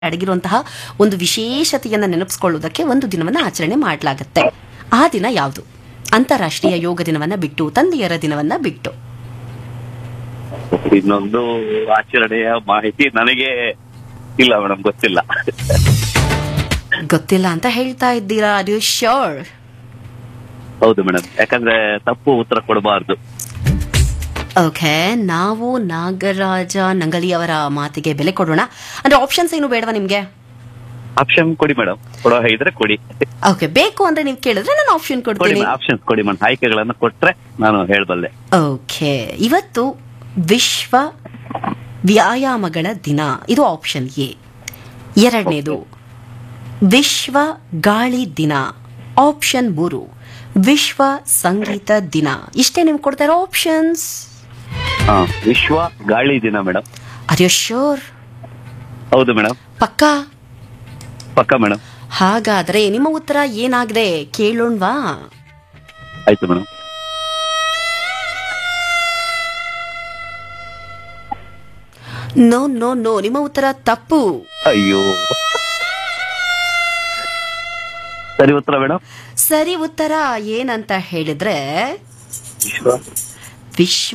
ಅಡಗಿರುವಂತಹ ಒಂದು ವಿಶೇಷತೆಯನ್ನ ನೆನಪಿಸಿಕೊಳ್ಳುವುದಕ್ಕೆ ಒಂದು ದಿನವನ್ನ ಆಚರಣೆ ಮಾಡಲಾಗುತ್ತೆ ಆ ದಿನ ಯಾವುದು ಅಂತಾರಾಷ್ಟ್ರೀಯ ಯೋಗ ದಿನವನ್ನ ಬಿಟ್ಟು ತಂದೆಯರ ದಿನವನ್ನ ಬಿಟ್ಟು ಇನ್ನೊಂದು ಆಚರಣೆಯ ಮಾಹಿತಿ ನನಗೆ ಇಲ್ಲ ಮೇಡಮ್ ಗೊತ್ತಿಲ್ಲ ಗೊತ್ತಿಲ್ಲ ಅಂತ ಹೇಳ್ತಾ ಇದ್ದೀರಾ ಅದು ಶ್ಯೋರ್ ಹೌದು ಮೇಡಮ್ ಯಾಕಂದ್ರೆ ತಪ್ಪು ಉತ್ತರ ಕೊಡಬಾರ್ದು ಓಕೆ ನಾವು ನಾಗರಾಜ ನಂಗಲಿ ಅವರ ಮಾತಿಗೆ ಬೆಲೆ ಕೊಡೋಣ ಅಂದ್ರೆ ಆಪ್ಷನ್ಸ್ ಏನು ಬೇಡವಾ ನಿಮ್ಗೆ ಆಪ್ಷನ್ ಕೊಡಿ ಮೇಡಮ್ ಕೊಡೋ ಇದ್ರೆ ಕೊಡಿ ಓಕೆ ಬೇಕು ಅಂದ್ರೆ ನೀವು ಕೇಳಿದ್ರೆ ನಾನು ಆಪ್ಷನ್ ಕೊಡಿ ಕೊಡ್ತೀನಿ ಆಪ್ಷನ್ಸ್ ಕೊಡಿ ಮೇಡಮ್ ಆಯ್ಕೆಗಳನ್ನು ಕೊಟ್ರೆ ನಾನು ಹೇಳಬಲ್ಲೆ ಓಕೆ ಇವತ್ತು ವಿಶ್ವ ವ್ಯಾಯಾಮಗಳ ದಿನ ಇದು ಆಪ್ಷನ್ ಎ ಎರಡನೇದು ವಿಶ್ವ ಗಾಳಿ ದಿನ ಆಪ್ಷನ್ ಮೂರು ವಿಶ್ವ ಸಂಗೀತ ದಿನ ಇಷ್ಟೇ ನಿಮ್ಗೆ ಕೊಡ್ತಾ ಇರೋ ಆಪ್ಷನ್ಸ್ ಹಾ ವಿಶ್ವ ಗಾಳಿ ದಿನ ಮೇಡಮ್ ಆರ್ ಯು ಶೋರ್ ಹೌದು ಮೇಡಮ್ ಪಕ್ಕಾ ಪಕ್ಕ ಮೇಡಮ್ ಹಾಗಾದ್ರೆ ನಿಮ್ಮ ಉತ್ತರ ಏನಾಗಿದೆ ಕೇಳೋಣ್ವಾ ಆಯ್ತು ಮೇಡಮ್ ನೋ ನೋ ನೋ ನಿಮ್ಮ ಉತ್ತರ ತಪ್ಪು ಅಯ್ಯೋ ಸರಿ ಉತ್ತರ ಮೇಡಮ್ ಸರಿ ಉತ್ತರ ಏನಂತ ಹೇಳಿದ್ರೆ ವಿಶ್ವ ವಿಶ್ವ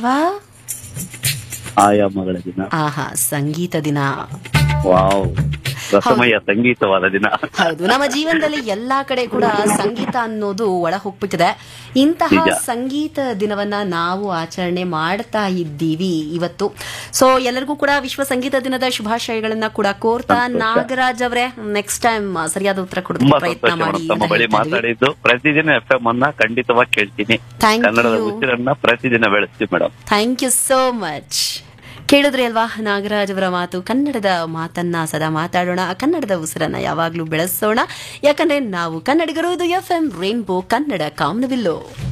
ಆಯಾಮಗಳ ದಿನ ಆಹಾ ಸಂಗೀತ ದಿನ ವಾವ್ ರಸಮಯ ಸಂಗೀತವಾದ ದಿನ ಹೌದು ನಮ್ಮ ಜೀವನದಲ್ಲಿ ಎಲ್ಲಾ ಕಡೆ ಕೂಡ ಸಂಗೀತ ಅನ್ನೋದು ಒಳ ಹೋಗ್ಬಿಟ್ಟಿದೆ ಇಂತಹ ನಿಜ. ಸಂಗೀತ ದಿನವನ್ನ ನಾವು ಆಚರಣೆ ಮಾಡ್ತಾ ಇದ್ದೀವಿ ಇವತ್ತು ಸೊ ಎಲ್ಲರಿಗೂ ಕೂಡ ವಿಶ್ವ ಸಂಗೀತ ದಿನದ ಶುಭಾಶಯಗಳನ್ನ ಕೂಡ ಕೋರ್ತಾ ಸಂತೋಷ. ನಾಗರಾಜ್ ಅವರೇ ನೆಕ್ಸ್ಟ್ ಟೈಮ್ ಸರಿಯಾದ ಉತ್ತರ ಕೊಡೋದಕ್ಕೆ ತುಂಬಾ ಪ್ರಯತ್ನ ಸಂತೋಷ ಮಾಡಿ ಮೇಡಮ್ ತಮ್ಮ ಅಂತ ಬಳಿ ಹೇಳ್ತಾ ಇದ್ದೀವಿ. ಮಾತಾಡಿದ್ದು ಪ್ರತಿದಿನ ಎಫ್ ಎಂ ಅನ್ನ ಖಂಡಿತವಾಗಿ ಕೇಳ್ತೀನಿ Thank ಕನ್ನಡದ you. ಉಸಿರನ್ನ ಪ್ರತಿದಿನ ಬೆಳೆಸ್ತೀವಿ madam thank you so much ಕೇಳಿದ್ರಿ ಅಲ್ವಾ ನಾಗರಾಜ್ ಅವರ ಮಾತು ಕನ್ನಡದ ಮಾತನ್ನ ಸದಾ ಮಾತಾಡೋಣ ಕನ್ನಡದ ಉಸಿರನ್ನ ಯಾವಾಗ್ಲೂ ಬೆಳೆಸೋಣ ಯಾಕಂದ್ರೆ ನಾವು ಕನ್ನಡಿಗರು ಇದು ಎಫ್ ಎಂ ರೈನ್ಬೋ ಕನ್ನಡ ಕಾಮನವಿಲ್ಲು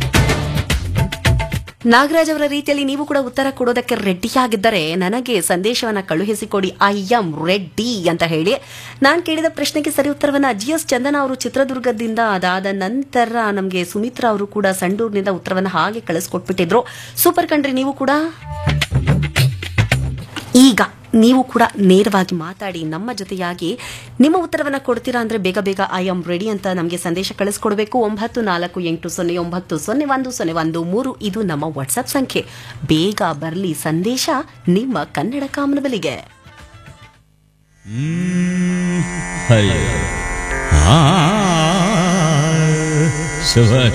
ನಾಗರಾಜ್ ಅವರ ರೀತಿಯಲ್ಲಿ ನೀವು ಕೂಡ ಉತ್ತರ ಕೊಡೋದಕ್ಕೆ ರೆಡಿಯಾಗಿದ್ದರೆ ನನಗೆ ಸಂದೇಶವನ್ನ ಕಳುಹಿಸಿಕೊಡಿ ಐ ಎಂ ರೆಡ್ಡಿ ಅಂತ ಹೇಳಿ ನಾನು ಕೇಳಿದ ಪ್ರಶ್ನೆಗೆ ಸರಿ ಉತ್ತರವನ್ನ ಜಿ ಎಸ್ ಚಂದನ ಅವರು ಚಿತ್ರದುರ್ಗದಿಂದ ಅದಾದ ನಂತರ ನಮಗೆ ಸುಮಿತ್ರಾ ಅವರು ಕೂಡ ಸಂಡೂರಿನಿಂದ ಉತ್ತರವನ್ನ ಹಾಗೆ ಕಳಿಸ್ಕೊಟ್ಬಿಟ್ಟಿದ್ರು ಸೂಪರ್ ಕಂಡ್ರಿ ನೀವು ಕೂಡ ಈಗ ನೀವು ಕೂಡ ನೇರವಾಗಿ ಮಾತಾಡಿ ನಮ್ಮ ಜೊತೆಯಾಗಿ ನಿಮ್ಮ ಉತ್ತರವನ್ನ ಕೊಡ್ತೀರಾ ಅಂದ್ರೆ ಬೇಗ ಬೇಗ ಐ ಆಮ್ ರೆಡಿ ಅಂತ ನಮಗೆ ಸಂದೇಶ ಕಳಿಸ್ಕೊಡ್ಬೇಕು ಒಂಬತ್ತು ನಾಲ್ಕು ಎಂಟು ಸೊನ್ನೆ ಒಂಬತ್ತು ಸೊನ್ನೆ ಒಂದು ಸೊನ್ನೆ ಒಂದು ಮೂರು ಇದು ನಮ್ಮ ವಾಟ್ಸ್ಆಪ್ ಸಂಖ್ಯೆ ಬೇಗ ಬರಲಿ ಸಂದೇಶ ನಿಮ್ಮ ಕನ್ನಡ ಕಾಮನಬಲಿಗೆ ಹೈ ಆ ಶುಭ